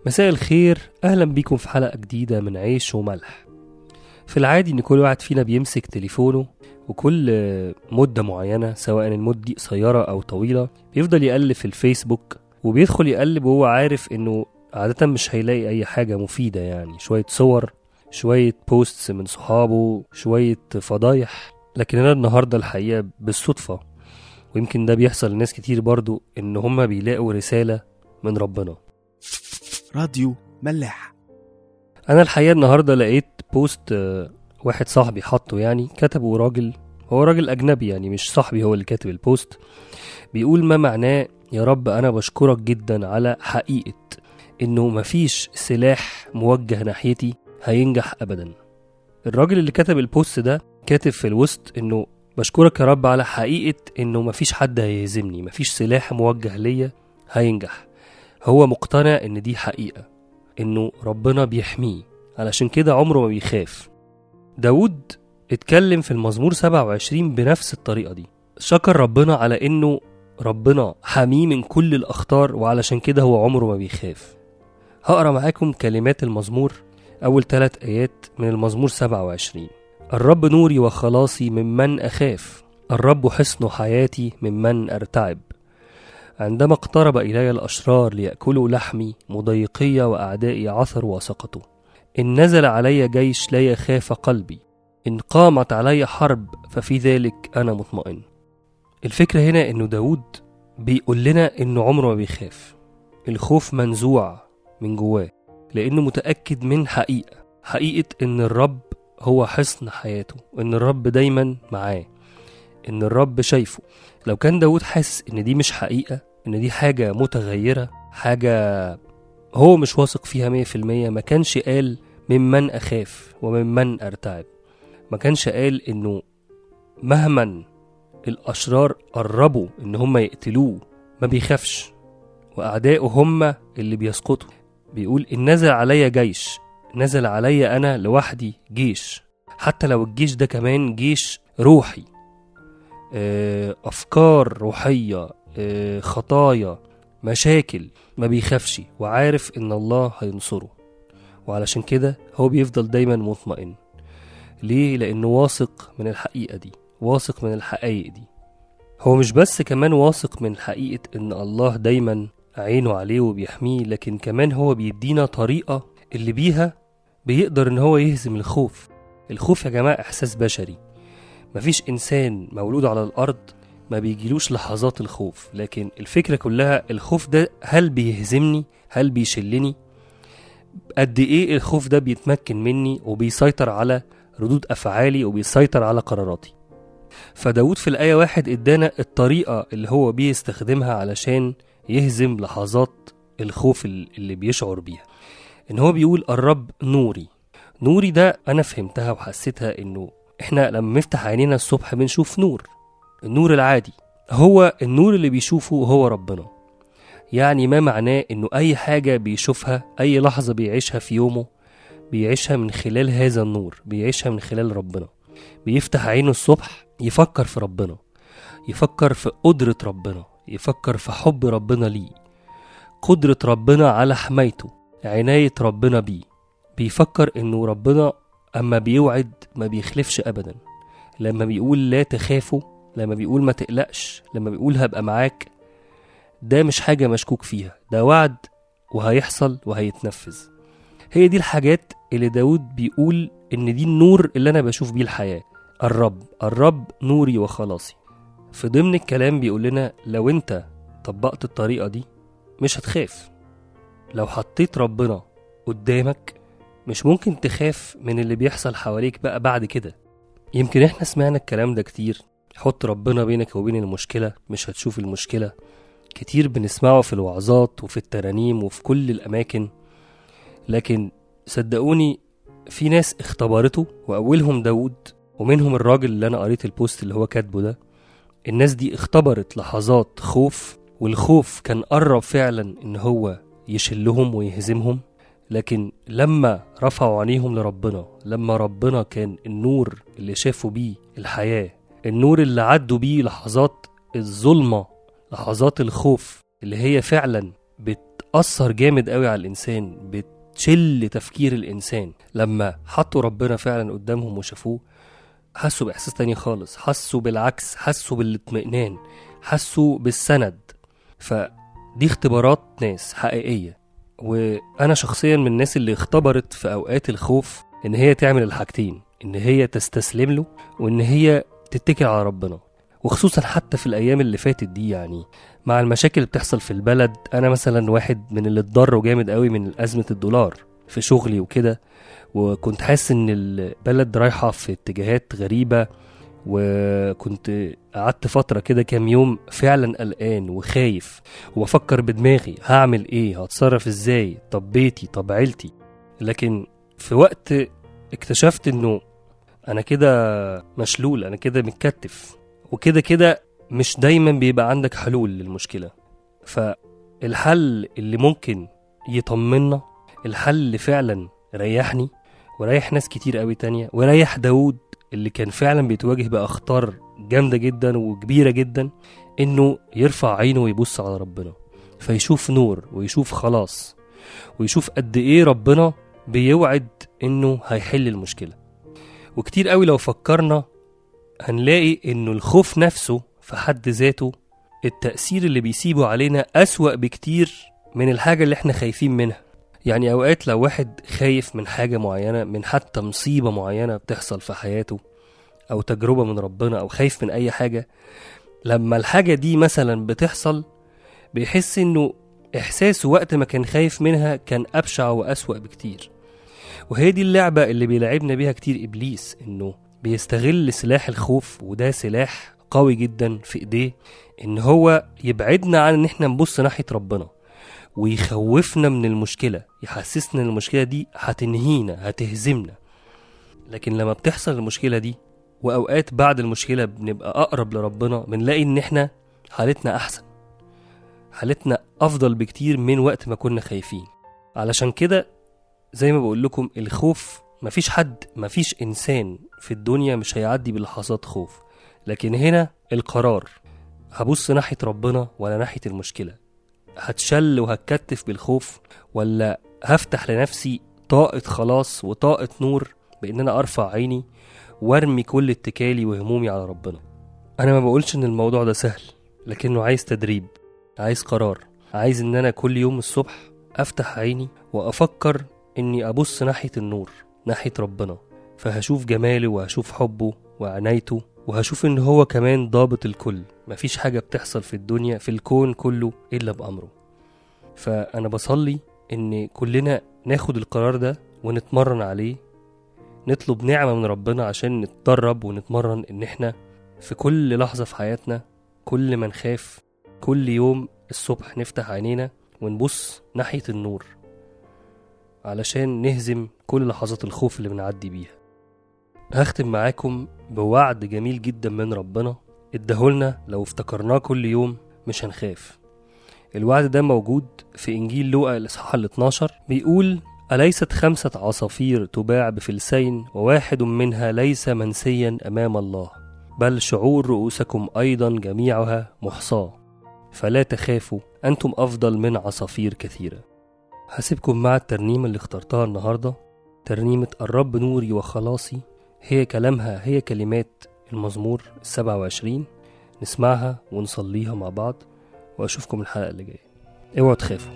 مساء الخير أهلا بيكم في حلقة جديدة من عيش وملح في العادي إن كل واحد فينا بيمسك تليفونه وكل مدة معينة سواء المدة دي قصيرة أو طويلة بيفضل يقلب في الفيسبوك وبيدخل يقلب وهو عارف إنه عادة مش هيلاقي أي حاجة مفيدة يعني شوية صور شوية بوستس من صحابه شوية فضايح لكن أنا النهاردة الحقيقة بالصدفة ويمكن ده بيحصل لناس كتير برضو إن هما بيلاقوا رسالة من ربنا راديو ملاح انا الحقيقه النهارده لقيت بوست آه، واحد صاحبي حطه يعني كتبه راجل هو راجل اجنبي يعني مش صاحبي هو اللي كاتب البوست بيقول ما معناه يا رب انا بشكرك جدا على حقيقه انه مفيش سلاح موجه ناحيتي هينجح ابدا الراجل اللي كتب البوست ده كاتب في الوسط انه بشكرك يا رب على حقيقه انه مفيش حد هيهزمني مفيش سلاح موجه ليا هينجح هو مقتنع ان دي حقيقه انه ربنا بيحميه علشان كده عمره ما بيخاف داود اتكلم في المزمور 27 بنفس الطريقة دي شكر ربنا على انه ربنا حميه من كل الاخطار وعلشان كده هو عمره ما بيخاف هقرا معاكم كلمات المزمور اول ثلاث ايات من المزمور 27 الرب نوري وخلاصي ممن اخاف الرب حصن حياتي ممن ارتعب عندما اقترب إلي الأشرار ليأكلوا لحمي مضيقي وأعدائي عثروا وسقطوا إن نزل علي جيش لا يخاف قلبي إن قامت علي حرب ففي ذلك أنا مطمئن الفكرة هنا إنه داود بيقول لنا إنه عمره ما بيخاف الخوف منزوع من جواه لأنه متأكد من حقيقة حقيقة إن الرب هو حصن حياته إن الرب دايما معاه إن الرب شايفه لو كان داود حاسس إن دي مش حقيقة إن دي حاجة متغيرة حاجة هو مش واثق فيها مية في المية ما كانش قال ممن أخاف وممن أرتعب ما كانش قال إنه مهما الأشرار قربوا إن هم يقتلوه ما بيخافش وأعدائه هم اللي بيسقطوا بيقول إن نزل عليا جيش نزل عليا أنا لوحدي جيش حتى لو الجيش ده كمان جيش روحي آه، أفكار روحية آه، خطايا مشاكل ما بيخافش وعارف إن الله هينصره وعلشان كده هو بيفضل دايما مطمئن ليه؟ لأنه واثق من الحقيقة دي واثق من الحقائق دي هو مش بس كمان واثق من حقيقة إن الله دايما عينه عليه وبيحميه لكن كمان هو بيدينا طريقة اللي بيها بيقدر إن هو يهزم الخوف الخوف يا جماعة إحساس بشري مفيش إنسان مولود على الأرض ما بيجيلوش لحظات الخوف لكن الفكرة كلها الخوف ده هل بيهزمني هل بيشلني قد ايه الخوف ده بيتمكن مني وبيسيطر على ردود افعالي وبيسيطر على قراراتي فداود في الآية واحد ادانا الطريقة اللي هو بيستخدمها علشان يهزم لحظات الخوف اللي بيشعر بيها ان هو بيقول الرب نوري نوري ده انا فهمتها وحسيتها انه احنا لما نفتح عينينا الصبح بنشوف نور النور العادي هو النور اللي بيشوفه هو ربنا يعني ما معناه انه اي حاجة بيشوفها اي لحظة بيعيشها في يومه بيعيشها من خلال هذا النور بيعيشها من خلال ربنا بيفتح عينه الصبح يفكر في ربنا يفكر في قدرة ربنا يفكر في حب ربنا ليه قدرة ربنا على حمايته عناية ربنا بيه بيفكر انه ربنا اما بيوعد ما بيخلفش ابدا لما بيقول لا تخافوا لما بيقول ما تقلقش لما بيقول هبقى معاك ده مش حاجة مشكوك فيها ده وعد وهيحصل وهيتنفذ هي دي الحاجات اللي داود بيقول ان دي النور اللي انا بشوف بيه الحياة الرب الرب نوري وخلاصي في ضمن الكلام بيقول لنا لو انت طبقت الطريقة دي مش هتخاف لو حطيت ربنا قدامك مش ممكن تخاف من اللي بيحصل حواليك بقى بعد كده يمكن احنا سمعنا الكلام ده كتير حط ربنا بينك وبين المشكلة مش هتشوف المشكلة كتير بنسمعه في الوعظات وفي الترانيم وفي كل الأماكن لكن صدقوني في ناس اختبرته وأولهم داود ومنهم الراجل اللي أنا قريت البوست اللي هو كاتبه ده الناس دي اختبرت لحظات خوف والخوف كان قرب فعلا إن هو يشلهم ويهزمهم لكن لما رفعوا عينيهم لربنا لما ربنا كان النور اللي شافوا بيه الحياة النور اللي عدوا بيه لحظات الظلمة لحظات الخوف اللي هي فعلا بتأثر جامد قوي على الإنسان بتشل تفكير الإنسان لما حطوا ربنا فعلا قدامهم وشافوه حسوا بإحساس تاني خالص حسوا بالعكس حسوا بالاطمئنان حسوا بالسند فدي اختبارات ناس حقيقية وأنا شخصيا من الناس اللي اختبرت في أوقات الخوف إن هي تعمل الحاجتين إن هي تستسلم له وإن هي تتكل على ربنا وخصوصا حتى في الأيام اللي فاتت دي يعني مع المشاكل اللي بتحصل في البلد أنا مثلا واحد من اللي اتضروا جامد قوي من أزمة الدولار في شغلي وكده وكنت حاسس إن البلد رايحة في اتجاهات غريبة وكنت قعدت فترة كده كام يوم فعلا قلقان وخايف وبفكر بدماغي هعمل ايه هتصرف ازاي طب بيتي طب عيلتي لكن في وقت اكتشفت انه انا كده مشلول انا كده متكتف وكده كده مش دايما بيبقى عندك حلول للمشكلة فالحل اللي ممكن يطمنا الحل اللي فعلا ريحني وريح ناس كتير قوي تانية وريح داود اللي كان فعلا بيتواجه بأخطار جامدة جدا وكبيرة جدا إنه يرفع عينه ويبص على ربنا فيشوف نور ويشوف خلاص ويشوف قد إيه ربنا بيوعد إنه هيحل المشكلة وكتير قوي لو فكرنا هنلاقي إنه الخوف نفسه في حد ذاته التأثير اللي بيسيبه علينا أسوأ بكتير من الحاجة اللي احنا خايفين منها يعني أوقات لو واحد خايف من حاجة معينة من حتى مصيبة معينة بتحصل في حياته أو تجربة من ربنا أو خايف من أي حاجة لما الحاجة دي مثلا بتحصل بيحس إنه إحساسه وقت ما كان خايف منها كان أبشع وأسوأ بكتير وهي دي اللعبة اللي بيلعبنا بيها كتير إبليس إنه بيستغل سلاح الخوف وده سلاح قوي جدا في إيديه إن هو يبعدنا عن إن إحنا نبص ناحية ربنا ويخوفنا من المشكلة يحسسنا ان المشكلة دي هتنهينا هتهزمنا لكن لما بتحصل المشكلة دي وأوقات بعد المشكلة بنبقى أقرب لربنا بنلاقي إن إحنا حالتنا أحسن حالتنا أفضل بكتير من وقت ما كنا خايفين علشان كده زي ما بقول لكم الخوف مفيش حد مفيش إنسان في الدنيا مش هيعدي بلحظات خوف لكن هنا القرار هبص ناحية ربنا ولا ناحية المشكلة هتشل وهتكتف بالخوف ولا هفتح لنفسي طاقة خلاص وطاقة نور بإن أنا أرفع عيني وارمي كل اتكالي وهمومي على ربنا أنا ما بقولش إن الموضوع ده سهل لكنه عايز تدريب عايز قرار عايز إن أنا كل يوم الصبح أفتح عيني وأفكر إني أبص ناحية النور ناحية ربنا فهشوف جماله وهشوف حبه وعنايته وهشوف إن هو كمان ضابط الكل مفيش حاجة بتحصل في الدنيا في الكون كله إلا بأمره فأنا بصلي إن كلنا ناخد القرار ده ونتمرن عليه نطلب نعمة من ربنا عشان نتدرب ونتمرن إن إحنا في كل لحظة في حياتنا كل ما نخاف كل يوم الصبح نفتح عينينا ونبص ناحية النور علشان نهزم كل لحظات الخوف اللي بنعدي بيها هختم معاكم بوعد جميل جدا من ربنا اداهولنا لو افتكرناه كل يوم مش هنخاف الوعد ده موجود في إنجيل لوقا الإصحاح ال 12 بيقول أليست خمسة عصافير تباع بفلسين وواحد منها ليس منسيا أمام الله بل شعور رؤوسكم أيضا جميعها محصاة فلا تخافوا أنتم أفضل من عصافير كثيرة هسيبكم مع الترنيمة اللي اخترتها النهاردة ترنيمة الرب نوري وخلاصي هي كلامها هي كلمات المزمور السبعة وعشرين نسمعها ونصليها مع بعض وأشوفكم الحلقة اللي جاية اوعوا تخافوا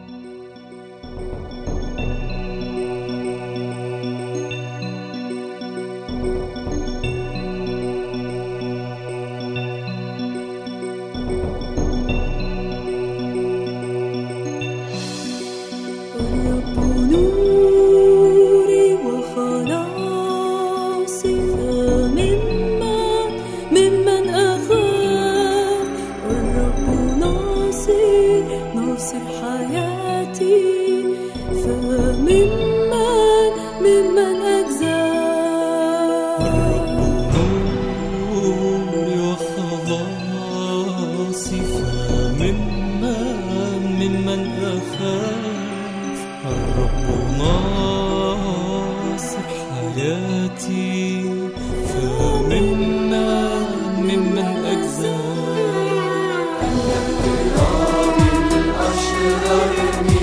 الرب نوري وخلاصي فممن ممن أخاف الرب ناصر ناصر حياتي فممن ممن أجزاء نوري وخلاصي فممن ممن أخاف الرب ناصر حياتي فممن ممن أجزاء الأشرار يرمي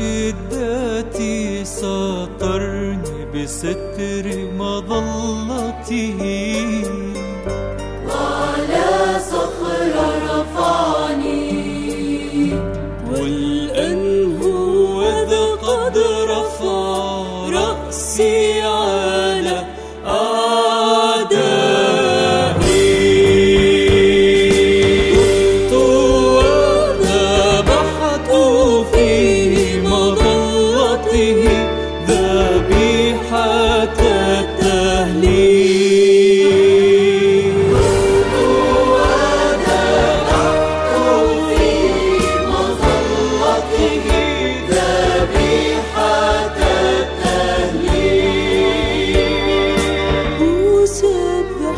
شدتي سطرني بستر مظلته على صخرة رفعني والآن هو ذا قد رفع رأسي على أعدائي تبت وذبحت في مظلته ذبيحة التهليل أسبح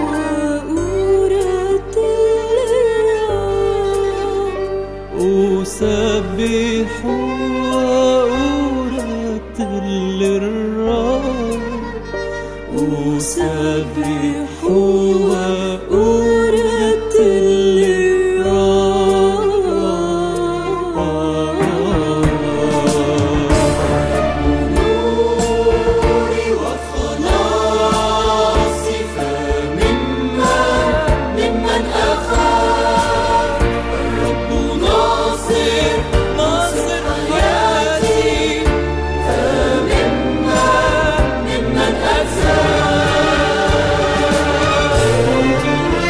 وأرتل الرب أسبح وأرتل الرب أسبح وأرتل الرب نوري وخلاصي فممن ممن أخاف الرب ناصر ناصر حياتي فممن ممن أخاف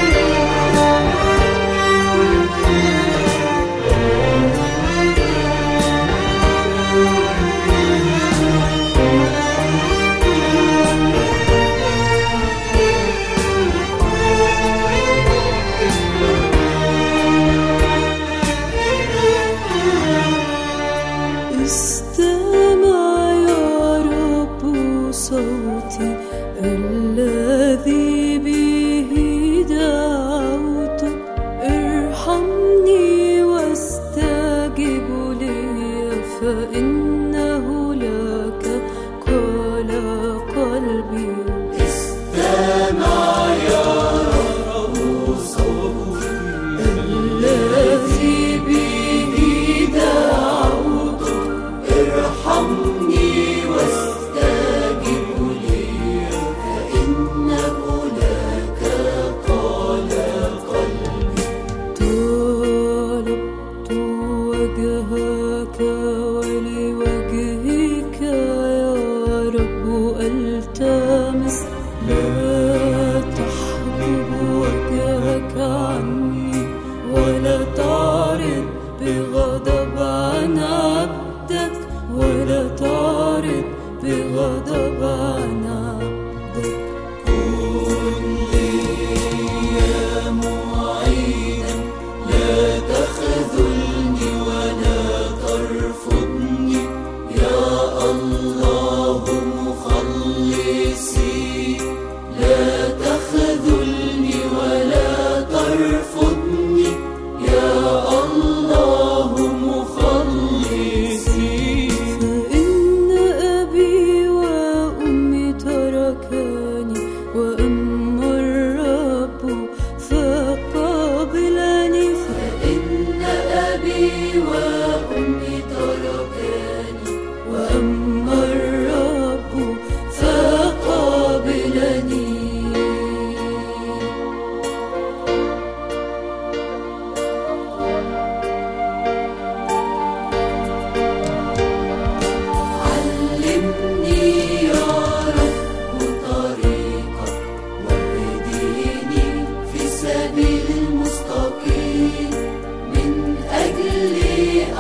استمع يا رب صوتي الذي به دعوت ارحمني واستجب لي فإنه لك قال قلبي الذي به دعوت ارحمني واستجب لي فإنه لك قال قلبي طلبت وجهك ولوجهك يا رب التمس لا تحجب وجهك عني ولا تعرض بغضب عن عبدك ولا تعرض بغضب عن عبدك كن لي يا معينا لا تخذلني ولا ترفضني يا الله مخلصي لا تخذلني ولا ترفضني يا الله مخلصي فإن أبي وأمي تركاني وأما الرب فقابلني فإن أبي وأمي تركاني وأما الرب فقابلني علمني يا رب طريقك واهديني في سبيل مستقيم من أجل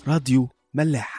راديو ملاح